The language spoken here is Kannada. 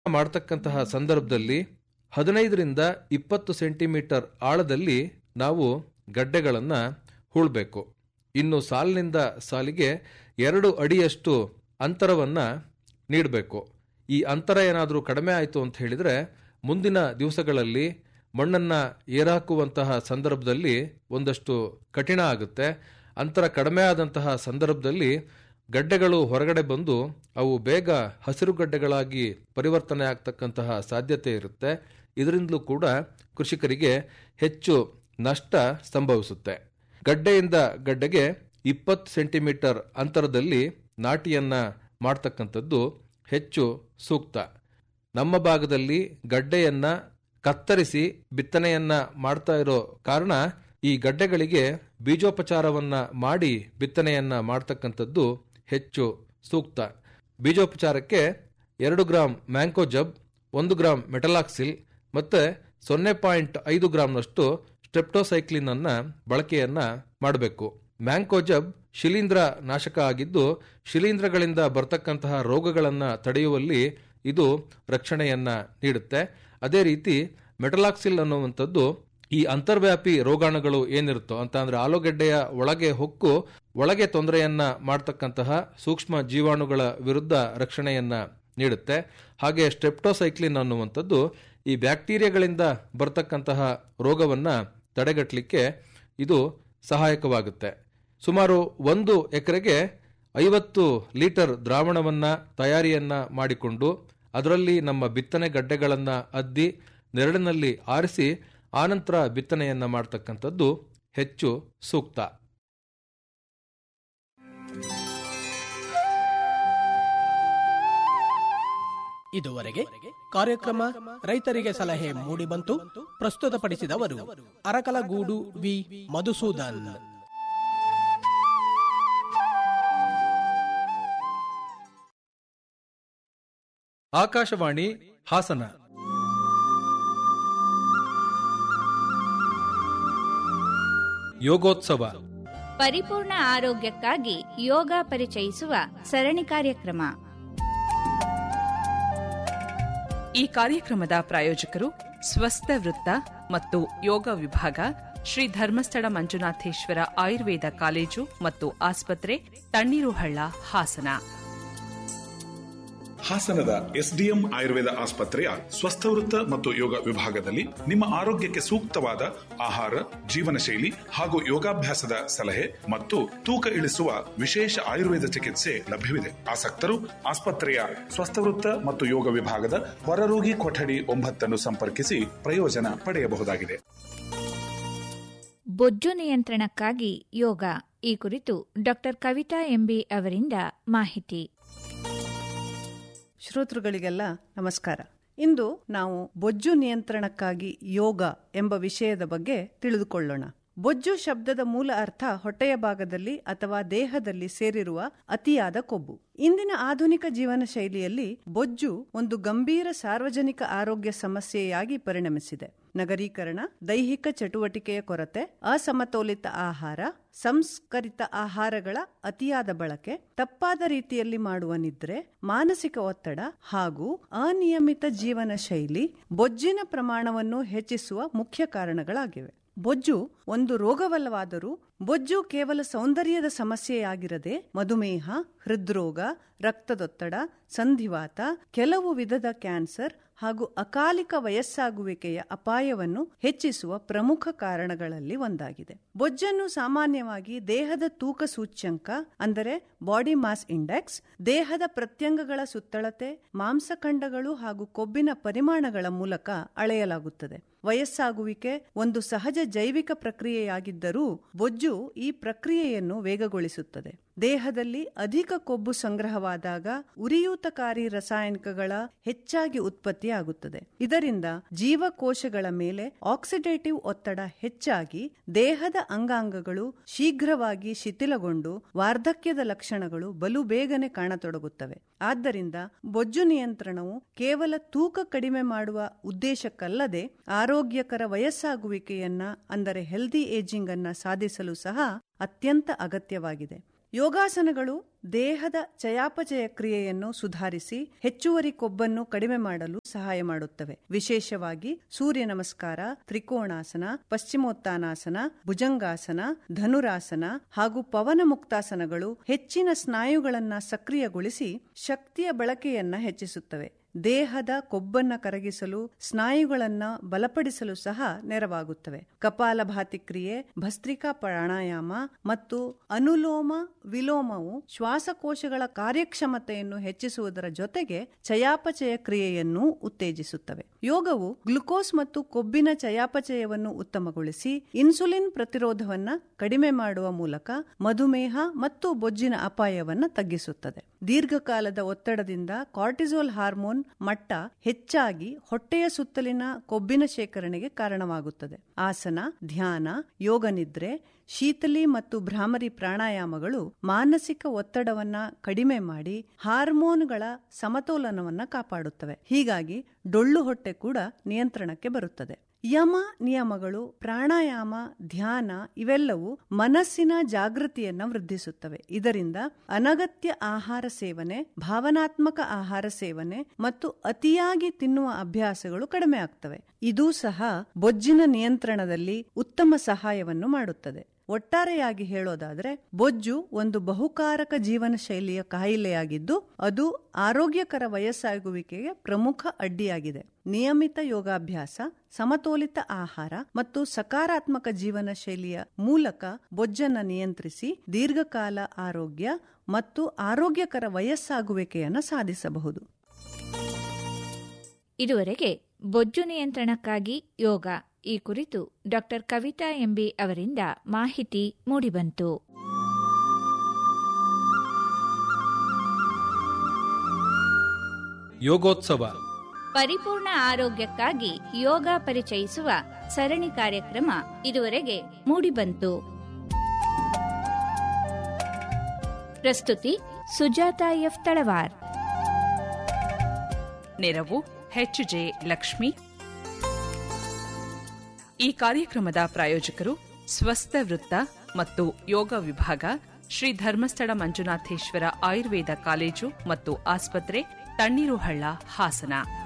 ಮಾಡ್ತಕ್ಕಂತಹ ಸಂದರ್ಭದಲ್ಲಿ ಹದಿನೈದರಿಂದ ಇಪ್ಪತ್ತು ಸೆಂಟಿಮೀಟರ್ ಆಳದಲ್ಲಿ ನಾವು ಗಡ್ಡೆಗಳನ್ನು ಹೂಳಬೇಕು ಇನ್ನು ಸಾಲಿನಿಂದ ಸಾಲಿಗೆ ಎರಡು ಅಡಿಯಷ್ಟು ಅಂತರವನ್ನು ನೀಡಬೇಕು ಈ ಅಂತರ ಏನಾದರೂ ಕಡಿಮೆ ಆಯಿತು ಅಂತ ಹೇಳಿದರೆ ಮುಂದಿನ ದಿವಸಗಳಲ್ಲಿ ಮಣ್ಣನ್ನು ಏರಾಕುವಂತಹ ಸಂದರ್ಭದಲ್ಲಿ ಒಂದಷ್ಟು ಕಠಿಣ ಆಗುತ್ತೆ ಅಂತರ ಕಡಿಮೆ ಆದಂತಹ ಸಂದರ್ಭದಲ್ಲಿ ಗಡ್ಡೆಗಳು ಹೊರಗಡೆ ಬಂದು ಅವು ಬೇಗ ಹಸಿರು ಗಡ್ಡೆಗಳಾಗಿ ಪರಿವರ್ತನೆ ಆಗ್ತಕ್ಕಂತಹ ಸಾಧ್ಯತೆ ಇರುತ್ತೆ ಇದರಿಂದಲೂ ಕೂಡ ಕೃಷಿಕರಿಗೆ ಹೆಚ್ಚು ನಷ್ಟ ಸಂಭವಿಸುತ್ತೆ ಗಡ್ಡೆಯಿಂದ ಗಡ್ಡೆಗೆ ಇಪ್ಪತ್ತು ಸೆಂಟಿಮೀಟರ್ ಅಂತರದಲ್ಲಿ ನಾಟಿಯನ್ನ ಮಾಡ್ತಕ್ಕಂಥದ್ದು ಹೆಚ್ಚು ಸೂಕ್ತ ನಮ್ಮ ಭಾಗದಲ್ಲಿ ಗಡ್ಡೆಯನ್ನ ಕತ್ತರಿಸಿ ಬಿತ್ತನೆಯನ್ನ ಮಾಡ್ತಾ ಇರೋ ಕಾರಣ ಈ ಗಡ್ಡೆಗಳಿಗೆ ಬೀಜೋಪಚಾರವನ್ನ ಮಾಡಿ ಬಿತ್ತನೆಯನ್ನ ಮಾಡ್ತಕ್ಕಂಥದ್ದು ಹೆಚ್ಚು ಸೂಕ್ತ ಬೀಜೋಪಚಾರಕ್ಕೆ ಎರಡು ಗ್ರಾಂ ಮ್ಯಾಂಕೋಜಬ್ ಒಂದು ಗ್ರಾಂ ಮೆಟಲಾಕ್ಸಿಲ್ ಮತ್ತೆ ಸೊನ್ನೆ ಪಾಯಿಂಟ್ ಐದು ಗ್ರಾಂನಷ್ಟು ಸ್ಟೆಪ್ಟೋಸೈಕ್ಲಿನ್ ಅನ್ನ ಬಳಕೆಯನ್ನ ಮಾಡಬೇಕು ಮ್ಯಾಂಕೋಜಬ್ ಶಿಲೀಂಧ್ರ ನಾಶಕ ಆಗಿದ್ದು ಶಿಲೀಂಧ್ರಗಳಿಂದ ಬರ್ತಕ್ಕಂತಹ ರೋಗಗಳನ್ನು ತಡೆಯುವಲ್ಲಿ ಇದು ರಕ್ಷಣೆಯನ್ನ ನೀಡುತ್ತೆ ಅದೇ ರೀತಿ ಮೆಟಲಾಕ್ಸಿಲ್ ಅನ್ನುವಂಥದ್ದು ಈ ಅಂತರ್ವ್ಯಾಪಿ ರೋಗಾಣುಗಳು ಏನಿರುತ್ತೋ ಅಂತ ಅಂದ್ರೆ ಆಲೂಗೆಡ್ಡೆಯ ಒಳಗೆ ಹೊಕ್ಕು ಒಳಗೆ ತೊಂದರೆಯನ್ನ ಮಾಡ್ತಕ್ಕಂತಹ ಸೂಕ್ಷ್ಮ ಜೀವಾಣುಗಳ ವಿರುದ್ಧ ರಕ್ಷಣೆಯನ್ನ ನೀಡುತ್ತೆ ಹಾಗೆ ಸ್ಟೆಪ್ಟೋಸೈಕ್ಲಿನ್ ಅನ್ನುವಂಥದ್ದು ಈ ಬ್ಯಾಕ್ಟೀರಿಯಾಗಳಿಂದ ಬರ್ತಕ್ಕಂತಹ ರೋಗವನ್ನ ತಡೆಗಟ್ಟಲಿಕ್ಕೆ ಇದು ಸಹಾಯಕವಾಗುತ್ತೆ ಸುಮಾರು ಒಂದು ಎಕರೆಗೆ ಐವತ್ತು ಲೀಟರ್ ದ್ರಾವಣವನ್ನ ತಯಾರಿಯನ್ನ ಮಾಡಿಕೊಂಡು ಅದರಲ್ಲಿ ನಮ್ಮ ಬಿತ್ತನೆ ಗಡ್ಡೆಗಳನ್ನು ಅದ್ದಿ ನೆರಳಿನಲ್ಲಿ ಆರಿಸಿ ಆನಂತರ ಬಿತ್ತನೆಯನ್ನ ಮಾಡ್ತಕ್ಕಂಥದ್ದು ಹೆಚ್ಚು ಸೂಕ್ತ ಇದುವರೆಗೆ ಕಾರ್ಯಕ್ರಮ ರೈತರಿಗೆ ಸಲಹೆ ಮೂಡಿಬಂತು ಪ್ರಸ್ತುತಪಡಿಸಿದವರು ಅರಕಲಗೂಡು ವಿ ಮಧುಸೂದನ್ ಆಕಾಶವಾಣಿ ಹಾಸನ ಯೋಗೋತ್ಸವ ಪರಿಪೂರ್ಣ ಆರೋಗ್ಯಕ್ಕಾಗಿ ಯೋಗ ಪರಿಚಯಿಸುವ ಸರಣಿ ಕಾರ್ಯಕ್ರಮ ಈ ಕಾರ್ಯಕ್ರಮದ ಪ್ರಾಯೋಜಕರು ಸ್ವಸ್ಥ ವೃತ್ತ ಮತ್ತು ಯೋಗ ವಿಭಾಗ ಶ್ರೀ ಧರ್ಮಸ್ಥಳ ಮಂಜುನಾಥೇಶ್ವರ ಆಯುರ್ವೇದ ಕಾಲೇಜು ಮತ್ತು ಆಸ್ಪತ್ರೆ ತಣ್ಣೀರುಹಳ್ಳ ಹಾಸನ ಹಾಸನದ ಎಸ್ಡಿಎಂ ಆಯುರ್ವೇದ ಆಸ್ಪತ್ರೆಯ ಸ್ವಸ್ಥವೃತ್ತ ಮತ್ತು ಯೋಗ ವಿಭಾಗದಲ್ಲಿ ನಿಮ್ಮ ಆರೋಗ್ಯಕ್ಕೆ ಸೂಕ್ತವಾದ ಆಹಾರ ಜೀವನ ಶೈಲಿ ಹಾಗೂ ಯೋಗಾಭ್ಯಾಸದ ಸಲಹೆ ಮತ್ತು ತೂಕ ಇಳಿಸುವ ವಿಶೇಷ ಆಯುರ್ವೇದ ಚಿಕಿತ್ಸೆ ಲಭ್ಯವಿದೆ ಆಸಕ್ತರು ಆಸ್ಪತ್ರೆಯ ಸ್ವಸ್ಥವೃತ್ತ ಮತ್ತು ಯೋಗ ವಿಭಾಗದ ಹೊರರೋಗಿ ಕೊಠಡಿ ಒಂಬತ್ತನ್ನು ಸಂಪರ್ಕಿಸಿ ಪ್ರಯೋಜನ ಪಡೆಯಬಹುದಾಗಿದೆ ಬೊಜ್ಜು ನಿಯಂತ್ರಣಕ್ಕಾಗಿ ಯೋಗ ಈ ಕುರಿತು ಡಾಕ್ಟರ್ ಕವಿತಾ ಎಂಬಿ ಅವರಿಂದ ಮಾಹಿತಿ ಶ್ರೋತೃಗಳಿಗೆಲ್ಲ ನಮಸ್ಕಾರ ಇಂದು ನಾವು ಬೊಜ್ಜು ನಿಯಂತ್ರಣಕ್ಕಾಗಿ ಯೋಗ ಎಂಬ ವಿಷಯದ ಬಗ್ಗೆ ತಿಳಿದುಕೊಳ್ಳೋಣ ಬೊಜ್ಜು ಶಬ್ದದ ಮೂಲ ಅರ್ಥ ಹೊಟ್ಟೆಯ ಭಾಗದಲ್ಲಿ ಅಥವಾ ದೇಹದಲ್ಲಿ ಸೇರಿರುವ ಅತಿಯಾದ ಕೊಬ್ಬು ಇಂದಿನ ಆಧುನಿಕ ಜೀವನ ಶೈಲಿಯಲ್ಲಿ ಬೊಜ್ಜು ಒಂದು ಗಂಭೀರ ಸಾರ್ವಜನಿಕ ಆರೋಗ್ಯ ಸಮಸ್ಯೆಯಾಗಿ ಪರಿಣಮಿಸಿದೆ ನಗರೀಕರಣ ದೈಹಿಕ ಚಟುವಟಿಕೆಯ ಕೊರತೆ ಅಸಮತೋಲಿತ ಆಹಾರ ಸಂಸ್ಕರಿತ ಆಹಾರಗಳ ಅತಿಯಾದ ಬಳಕೆ ತಪ್ಪಾದ ರೀತಿಯಲ್ಲಿ ಮಾಡುವ ನಿದ್ರೆ ಮಾನಸಿಕ ಒತ್ತಡ ಹಾಗೂ ಅನಿಯಮಿತ ಜೀವನ ಶೈಲಿ ಬೊಜ್ಜಿನ ಪ್ರಮಾಣವನ್ನು ಹೆಚ್ಚಿಸುವ ಮುಖ್ಯ ಕಾರಣಗಳಾಗಿವೆ ಬೊಜ್ಜು ಒಂದು ರೋಗವಲ್ಲವಾದರೂ ಬೊಜ್ಜು ಕೇವಲ ಸೌಂದರ್ಯದ ಸಮಸ್ಯೆಯಾಗಿರದೆ ಮಧುಮೇಹ ಹೃದ್ರೋಗ ರಕ್ತದೊತ್ತಡ ಸಂಧಿವಾತ ಕೆಲವು ವಿಧದ ಕ್ಯಾನ್ಸರ್ ಹಾಗೂ ಅಕಾಲಿಕ ವಯಸ್ಸಾಗುವಿಕೆಯ ಅಪಾಯವನ್ನು ಹೆಚ್ಚಿಸುವ ಪ್ರಮುಖ ಕಾರಣಗಳಲ್ಲಿ ಒಂದಾಗಿದೆ ಬೊಜ್ಜನ್ನು ಸಾಮಾನ್ಯವಾಗಿ ದೇಹದ ತೂಕ ಸೂಚ್ಯಂಕ ಅಂದರೆ ಬಾಡಿ ಮಾಸ್ ಇಂಡೆಕ್ಸ್ ದೇಹದ ಪ್ರತ್ಯಂಗಗಳ ಸುತ್ತಳತೆ ಮಾಂಸಖಂಡಗಳು ಹಾಗೂ ಕೊಬ್ಬಿನ ಪರಿಮಾಣಗಳ ಮೂಲಕ ಅಳೆಯಲಾಗುತ್ತದೆ ವಯಸ್ಸಾಗುವಿಕೆ ಒಂದು ಸಹಜ ಜೈವಿಕ ಪ್ರಕ್ರಿಯೆಯಾಗಿದ್ದರೂ ಬೊಜ್ಜು ಈ ಪ್ರಕ್ರಿಯೆಯನ್ನು ವೇಗಗೊಳಿಸುತ್ತದೆ ದೇಹದಲ್ಲಿ ಅಧಿಕ ಕೊಬ್ಬು ಸಂಗ್ರಹವಾದಾಗ ಉರಿಯೂತಕಾರಿ ರಾಸಾಯನಿಕಗಳ ಹೆಚ್ಚಾಗಿ ಉತ್ಪತ್ತಿಯಾಗುತ್ತದೆ ಇದರಿಂದ ಜೀವಕೋಶಗಳ ಮೇಲೆ ಆಕ್ಸಿಡೇಟಿವ್ ಒತ್ತಡ ಹೆಚ್ಚಾಗಿ ದೇಹದ ಅಂಗಾಂಗಗಳು ಶೀಘ್ರವಾಗಿ ಶಿಥಿಲಗೊಂಡು ವಾರ್ಧಕ್ಯದ ಲಕ್ಷಣಗಳು ಬಲು ಬೇಗನೆ ಕಾಣತೊಡಗುತ್ತವೆ ಆದ್ದರಿಂದ ಬೊಜ್ಜು ನಿಯಂತ್ರಣವು ಕೇವಲ ತೂಕ ಕಡಿಮೆ ಮಾಡುವ ಉದ್ದೇಶಕ್ಕಲ್ಲದೆ ಆರೋಗ್ಯಕರ ವಯಸ್ಸಾಗುವಿಕೆಯನ್ನ ಅಂದರೆ ಹೆಲ್ದಿ ಏಜಿಂಗ್ ಅನ್ನ ಸಾಧಿಸಲು ಸಹ ಅತ್ಯಂತ ಅಗತ್ಯವಾಗಿದೆ ಯೋಗಾಸನಗಳು ದೇಹದ ಚಯಾಪಚಯ ಕ್ರಿಯೆಯನ್ನು ಸುಧಾರಿಸಿ ಹೆಚ್ಚುವರಿ ಕೊಬ್ಬನ್ನು ಕಡಿಮೆ ಮಾಡಲು ಸಹಾಯ ಮಾಡುತ್ತವೆ ವಿಶೇಷವಾಗಿ ಸೂರ್ಯ ನಮಸ್ಕಾರ ತ್ರಿಕೋಣಾಸನ ಪಶ್ಚಿಮೋತ್ತಾನಾಸನ ಭುಜಂಗಾಸನ ಧನುರಾಸನ ಹಾಗೂ ಪವನ ಮುಕ್ತಾಸನಗಳು ಹೆಚ್ಚಿನ ಸ್ನಾಯುಗಳನ್ನ ಸಕ್ರಿಯಗೊಳಿಸಿ ಶಕ್ತಿಯ ಬಳಕೆಯನ್ನ ಹೆಚ್ಚಿಸುತ್ತವೆ ದೇಹದ ಕೊಬ್ಬನ್ನ ಕರಗಿಸಲು ಸ್ನಾಯುಗಳನ್ನ ಬಲಪಡಿಸಲು ಸಹ ನೆರವಾಗುತ್ತವೆ ಕಪಾಲಭಾತಿ ಕ್ರಿಯೆ ಭಸ್ತ್ರಿಕಾ ಪ್ರಾಣಾಯಾಮ ಮತ್ತು ಅನುಲೋಮ ವಿಲೋಮವು ಶ್ವಾಸಕೋಶಗಳ ಕಾರ್ಯಕ್ಷಮತೆಯನ್ನು ಹೆಚ್ಚಿಸುವುದರ ಜೊತೆಗೆ ಚಯಾಪಚಯ ಕ್ರಿಯೆಯನ್ನು ಉತ್ತೇಜಿಸುತ್ತವೆ ಯೋಗವು ಗ್ಲುಕೋಸ್ ಮತ್ತು ಕೊಬ್ಬಿನ ಚಯಾಪಚಯವನ್ನು ಉತ್ತಮಗೊಳಿಸಿ ಇನ್ಸುಲಿನ್ ಪ್ರತಿರೋಧವನ್ನ ಕಡಿಮೆ ಮಾಡುವ ಮೂಲಕ ಮಧುಮೇಹ ಮತ್ತು ಬೊಜ್ಜಿನ ಅಪಾಯವನ್ನ ತಗ್ಗಿಸುತ್ತದೆ ದೀರ್ಘಕಾಲದ ಒತ್ತಡದಿಂದ ಕಾರ್ಟಿಸೋಲ್ ಹಾರ್ಮೋನ್ ಮಟ್ಟ ಹೆಚ್ಚಾಗಿ ಹೊಟ್ಟೆಯ ಸುತ್ತಲಿನ ಕೊಬ್ಬಿನ ಶೇಖರಣೆಗೆ ಕಾರಣವಾಗುತ್ತದೆ ಆಸನ ಧ್ಯಾನ ಯೋಗ ನಿದ್ರೆ ಶೀತಲಿ ಮತ್ತು ಭ್ರಾಮರಿ ಪ್ರಾಣಾಯಾಮಗಳು ಮಾನಸಿಕ ಒತ್ತಡವನ್ನ ಕಡಿಮೆ ಮಾಡಿ ಹಾರ್ಮೋನ್ಗಳ ಸಮತೋಲನವನ್ನ ಕಾಪಾಡುತ್ತವೆ ಹೀಗಾಗಿ ಡೊಳ್ಳು ಹೊಟ್ಟೆ ಕೂಡ ನಿಯಂತ್ರಣಕ್ಕೆ ಬರುತ್ತದೆ ಯಮ ನಿಯಮಗಳು ಪ್ರಾಣಾಯಾಮ ಧ್ಯಾನ ಇವೆಲ್ಲವೂ ಮನಸ್ಸಿನ ಜಾಗೃತಿಯನ್ನ ವೃದ್ಧಿಸುತ್ತವೆ ಇದರಿಂದ ಅನಗತ್ಯ ಆಹಾರ ಸೇವನೆ ಭಾವನಾತ್ಮಕ ಆಹಾರ ಸೇವನೆ ಮತ್ತು ಅತಿಯಾಗಿ ತಿನ್ನುವ ಅಭ್ಯಾಸಗಳು ಕಡಿಮೆ ಆಗ್ತವೆ ಇದೂ ಸಹ ಬೊಜ್ಜಿನ ನಿಯಂತ್ರಣದಲ್ಲಿ ಉತ್ತಮ ಸಹಾಯವನ್ನು ಮಾಡುತ್ತದೆ ಒಟ್ಟಾರೆಯಾಗಿ ಹೇಳೋದಾದ್ರೆ ಬೊಜ್ಜು ಒಂದು ಬಹುಕಾರಕ ಜೀವನ ಶೈಲಿಯ ಕಾಯಿಲೆಯಾಗಿದ್ದು ಅದು ಆರೋಗ್ಯಕರ ವಯಸ್ಸಾಗುವಿಕೆಗೆ ಪ್ರಮುಖ ಅಡ್ಡಿಯಾಗಿದೆ ನಿಯಮಿತ ಯೋಗಾಭ್ಯಾಸ ಸಮತೋಲಿತ ಆಹಾರ ಮತ್ತು ಸಕಾರಾತ್ಮಕ ಜೀವನ ಶೈಲಿಯ ಮೂಲಕ ಬೊಜ್ಜನ್ನ ನಿಯಂತ್ರಿಸಿ ದೀರ್ಘಕಾಲ ಆರೋಗ್ಯ ಮತ್ತು ಆರೋಗ್ಯಕರ ವಯಸ್ಸಾಗುವಿಕೆಯನ್ನು ಸಾಧಿಸಬಹುದು ಇದುವರೆಗೆ ಬೊಜ್ಜು ನಿಯಂತ್ರಣಕ್ಕಾಗಿ ಯೋಗ ಈ ಕುರಿತು ಡಾಕ್ಟರ್ ಕವಿತಾ ಎಂಬಿ ಅವರಿಂದ ಮಾಹಿತಿ ಮೂಡಿಬಂತು ಯೋಗೋತ್ಸವ ಪರಿಪೂರ್ಣ ಆರೋಗ್ಯಕ್ಕಾಗಿ ಯೋಗ ಪರಿಚಯಿಸುವ ಸರಣಿ ಕಾರ್ಯಕ್ರಮ ಇದುವರೆಗೆ ಮೂಡಿಬಂತು ಪ್ರಸ್ತುತಿ ಸುಜಾತ ಎಫ್ ತಳವಾರ್ ನೆರವು ಎಚ್ ಜೆ ಲಕ್ಷ್ಮಿ ಈ ಕಾರ್ಯಕ್ರಮದ ಪ್ರಾಯೋಜಕರು ಸ್ವಸ್ಥ ವೃತ್ತ ಮತ್ತು ಯೋಗ ವಿಭಾಗ ಶ್ರೀ ಧರ್ಮಸ್ಥಳ ಮಂಜುನಾಥೇಶ್ವರ ಆಯುರ್ವೇದ ಕಾಲೇಜು ಮತ್ತು ಆಸ್ಪತ್ರೆ ತಣ್ಣೀರುಹಳ್ಳ ಹಾಸನ